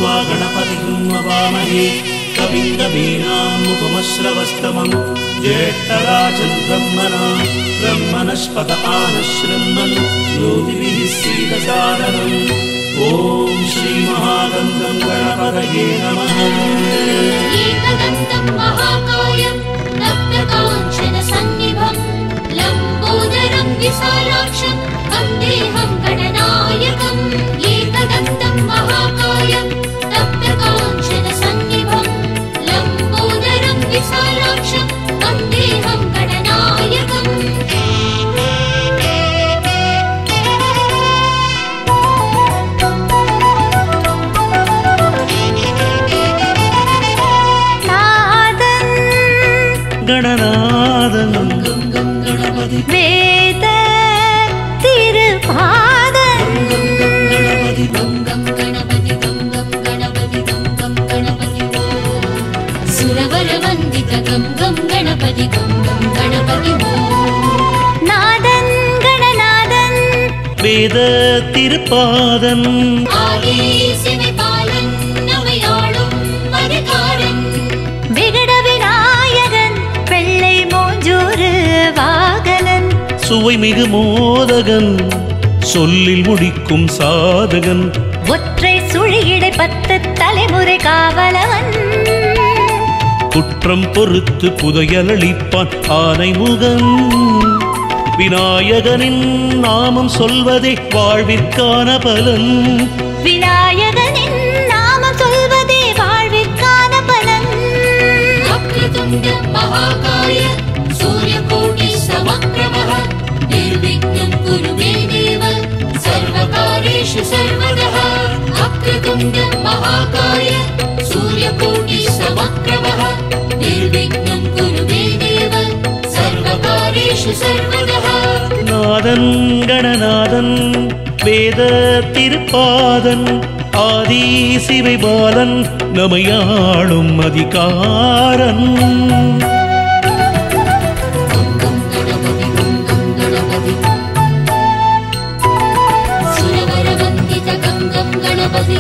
त्वा गणपतिम् ववामहे कविम् कवीनामुपमश्रवस्तमम् ज्येष्ठराजम् ब्रह्मणा ब्रह्मणस्पत आनशृण्वन् योगिभिः सीदसादनम् ॐ श्रीमहागन्धम् गणपतये नमः एकदन्तं महाकायं नक्तकाञ्चनसन्निभं लम्बोदरं विशालाक्षं वन्देऽहं गणनायकम् एकदन्तं महाकायं नक्तकाञ्चनसन्निभं लम्बोदरं विशालाक्षं वन्देऽहं गणनायकम् गणनादम् गणपति வேத திருபாதன் गणपति गं गं गणपति गं गं गणपति गं गं गणपति ॐ सुरवरवन्दित गं गं गणपति गं गं गणपति ॐ நாதன் கணநாதன் வேத திருப்பாதன் ஆதீசிவை பாலன் நமையாளும் அதிகாரன் விகட விநாயகன் வெள்ளை மோஞ்சூரு வாகனன் சுவை மிகு மோதகன் சொல்லில் முடிக்கும் சாதகன் ஒற்றை சுழியிடை பத்து தலைமுறை காவலவன் குற்றம் பொறுத்து புதையலளிப்பான் ஆனை முகன் விநாயகனின் நாமம் சொல்வதே வாழ்விற்கான பலன் விநாயகனின் நாமம் சொல்வதே வாழ்விற்கான பலன் वक्रतुण्ड महाकाय सूर्यकोटि समप्रभः निर्विघ्नं कुरु मे देव सर्वकार्येषु सर्वदः वक्रतुण्ड महाकाय सूर्यकोटि समप्रभः निर्विघ्नं कुरु मे देव सर्वकार्येषु सर्वदः நாதன் கணநாதன் வேத திருப்பாதன் ஆதி சிவை பாலன் நமையாளும் அதிகாரன் गं गं गणपति गं गं गणपति सुरवरवन्दित गं गं गणपति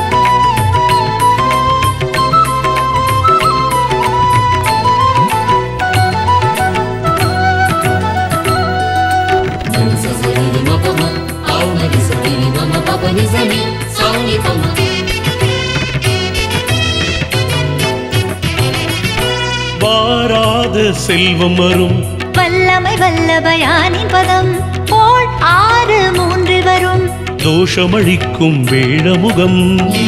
வாராத செல்வம் வரும் வல்லமை வல்லபயானின் பதம் போல் ஆறு மூன்று வரும் தோஷமழிக்கும் வேழமுகம்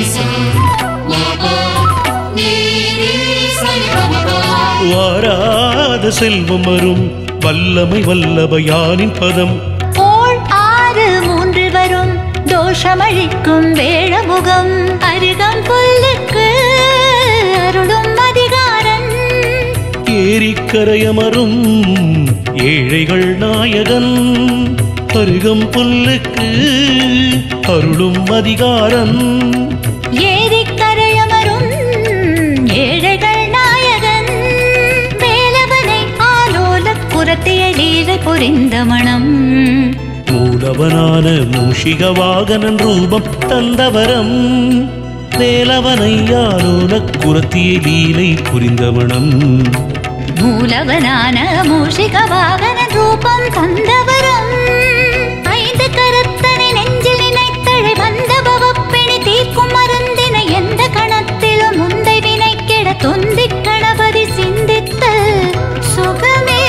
வாராத செல்வம் வரும் வல்லமை வல்லபயானின் பதம் போல் ஆறு மூன்று வரும் தோஷமழிக்கும் வேழமுகம் அருகம் புல்லுக்கு அருளும் அதிகாரன் ஏரிக்கரையமரும் ஏழைகள் நாயகன் அருகம் புல்லுக்கு அருளும் அதிகாரன் ஏரிக்கரையமரும் ஏழைகள் நாயகன் வேலவனை ஆலோல புறத்திய லீலை புரிந்த மணம் மூலவனான மூஷிக வாகனன் ரூபம் தந்தவரம் வேலவனையாலோல குரத்திய லீலை புரிந்தவனம் மூலவனான மூஷிக வாகன ரூபம் தந்தவரம் ஐந்து கருத்தனை நெஞ்சில் நினைத்தழை வந்த பவப்பிணி தீர்க்கும் மருந்தினை எந்த கணத்திலும் முந்தை வினை கெட தொந்திக் கணபதி சிந்தித்த சுகமே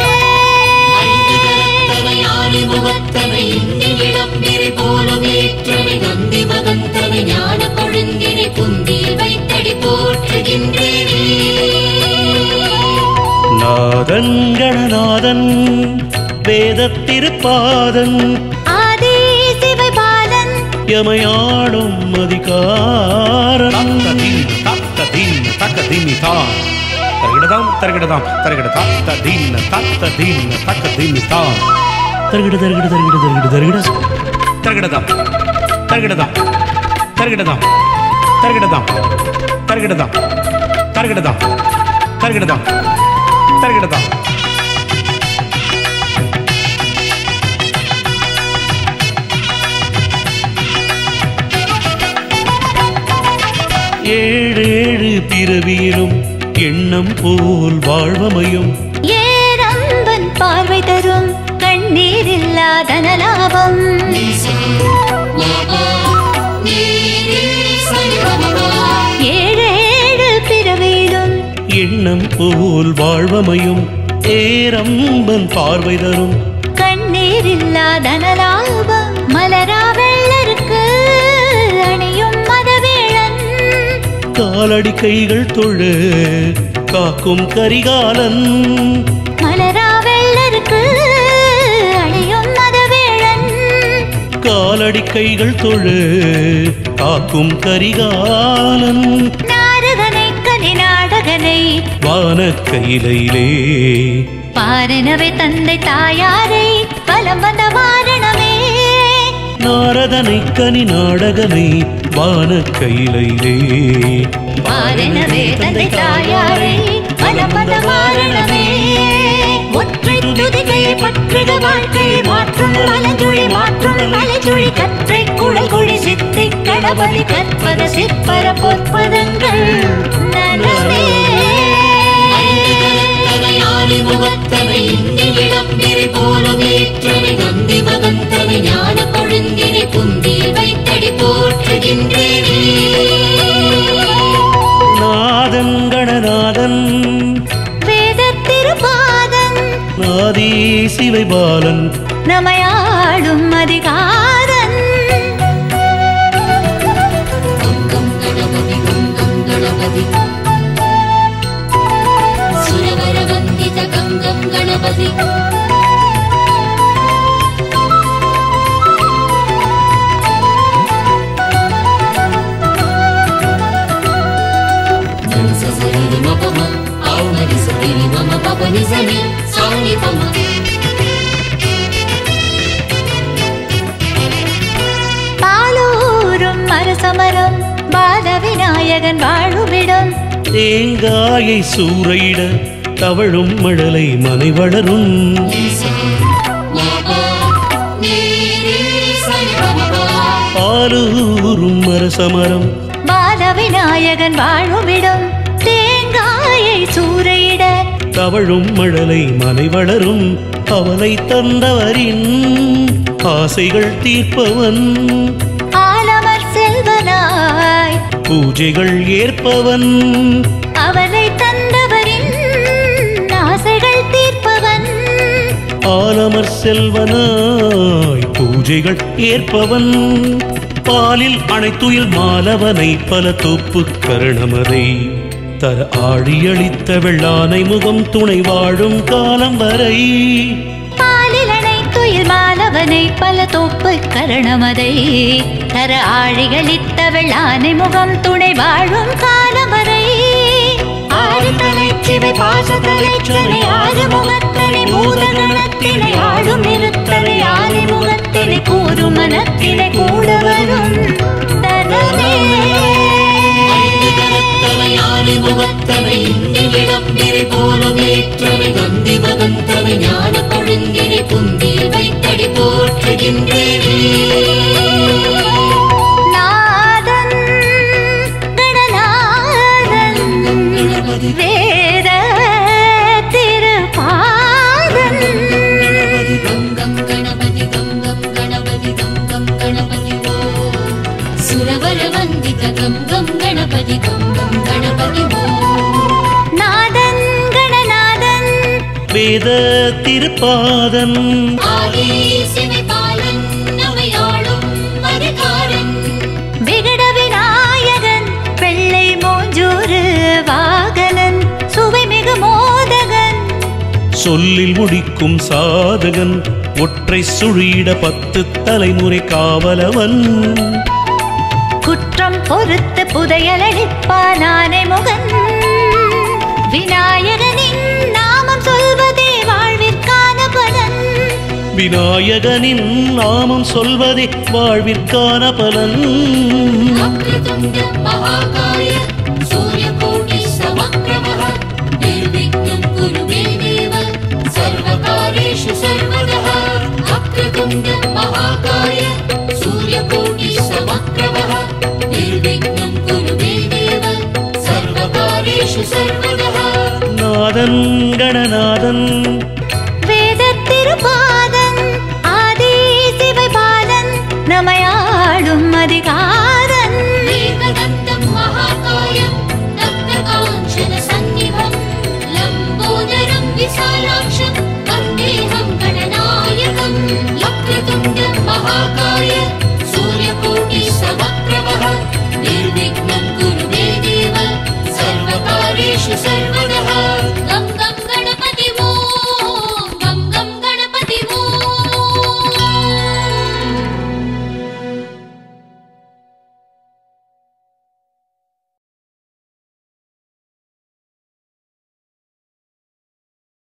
முகத்தனை இன்னிடம் பிறை போலும் ஏற்றனை நந்தி மகந்தனை ஞான கொழுந்தினை குந்தியில் வைத்தடி போற்றுகின்றேனே நாதன் கணநாதன் வேதத்திருப்பாதன் ஆதி சிவை பாலன் யமையாடும் அதிகாரன் தரகிடதாம் தரகிடதாம் தரகிடதா ததீன தத்த தீன தக்க தீனிதாம் தருகிட தருகிட தருகிட தருகிட தருகிட தரகிடதாம் தரகிடதாம் தரகிடதாம் தரகிடதாம் தரகிடதாம் தரகிடதாம் தரகிடதாம் தரகிடதாம் ஏழேழு பிறவியிலும் எண்ணம் போல் வாழ்வமையும் ஏரம்பன் பார்வை தரும் கண்ணீர் இல்லாதன லாபம் ஏழேழு பிறவியிலும் எண்ணம் போல் வாழ்வமையும் ஏரம்பன் பார்வை தரும் கண்ணீர் இல்லாதன லாபம் மலரா வெள்ளருக்கு அணியும் மதவேளன் காலடி கைகள் தொழ காக்கும் கரிகாலன் மலரா வெள்ளருக்கு அணியும் மதவேளன் காலடி கைகள் தொழ காக்கும் கரிகாலன் நாரதனை கனி நாடகனை வான கையிலே பாரனவே தந்தை தாயாரை பலம் வந்த வாரணமே நாரதனை கனி நாடகனை வான கையிலே பாரனவே தந்தை தாயாரை பலம் வந்த வாரணமே ஒற்றை துதிகை பற்றுக வாழ்க்கை மாற்றும் மலஞ்சுழி மாற்றும் மலைச்சுழி கற்றை குழல் குழி சித்தி கடபலி கற்பக சிற்பர பொற்பதங்கள் நலமே ஞானி முகத்தவை இன்னிலிடம் பிரி போலும் ஏற்றவை நந்தி மகந்தவை ஞான கொழுந்தினை குந்தியில் வைத்தடி போற்றுகின்றேனே நாதன் கணநாதன் வேத திருபாதன் நாதி சிவைபாலன் நமையாளும் அதிகாரன் கங்கம் கணபதி கங்கம் கணபதி சுரவர வந்தித கங்கம் கணபதி சசரி மபம ஆவரி சரி மம பபனி சனி சாணி பம பாலூரும் அரசமரம் பால விநாயகன் வாழுமிடம் தேங்காயை சூறையிட தவழும் மழலை மனை வளரும் பாலூரும் அரசமரம் பால விநாயகன் வாழுமிடம் தேங்காயை சூறையிட தவழும் மழலை மனை வளரும் அவனை தந்தவரின் ஆசைகள் தீர்ப்பவன் ஆலமர் செல்வனாய் பூஜைகள் ஏற்பவன் அவனை தந்தவரின் ஆசைகள் தீர்ப்பவன் ஆலமர் செல்வனாய் பூஜைகள் ஏற்பவன் பாலில் அனைத்துயில் மாலவனை பல தோப்பு கருணமதை தர ஆழியளித்த வெள்ளானை முகம் துணை வாழும் காலம் வரை பாலிலனை துயில் மாலவனை பல தோப்பு கரணமதை தர ஆழிகளித்த வெள்ளானை முகம் துணை வாழும் காலவரை ஆறு தலை சிவை பாசத்தலை சனை ஆறு முகத்தனை மூதகணத்தினை ஆடும் இருத்தலை ஆறு முகத்தினை கூறும் மனத்தினை கூட வரும் தனமே ஞானி முகத்தவை இன்னிலிடம் பிரி போலும் ஏற்றவை நந்தி மகந்தவை ஞான கொழுந்தினை குந்தியில் வைத்தடி போற்றுகின்றேனே நாதன் கணநாதன் வேத திருபாதன் கங்கம் கணபதி கங்கம் கணபதி கங்கம் கணபதி ஓ சுரவர வந்தித கங்கம் கணபதி கங்கம் கணபதி ஓ நாதன் கணநாதன் வேத திருப்பாதன் ஆதி சிவைபாலன் நமையாளும் அதிகாரன் விகட விநாயகன் வெள்ளை மூஞ்சூறு வாகனன் சுவை மிகு மோதகன் சொல்லில் முடிக்கும் சாதகன் ஒற்றை சுழியிட பத்து தலைமுறை காவலவன் குற்றம் பொறுத்து புதையலடிப்பான் ஆனை முகன் விநாயகனின் நாமம் சொல்வதே வாழ்விற்கான பலன் விநாயகனின் நாமம் சொல்வதே வாழ்விற்கான பலன் वक्रतुण्ड महाकाय सूर्यकोटि समक्रमः निर्विघ्नं कुरु मे देव सर्वकारेषु सर्वदः वक्रतुण्ड महाकाय सूर्यकोटि समक्रमः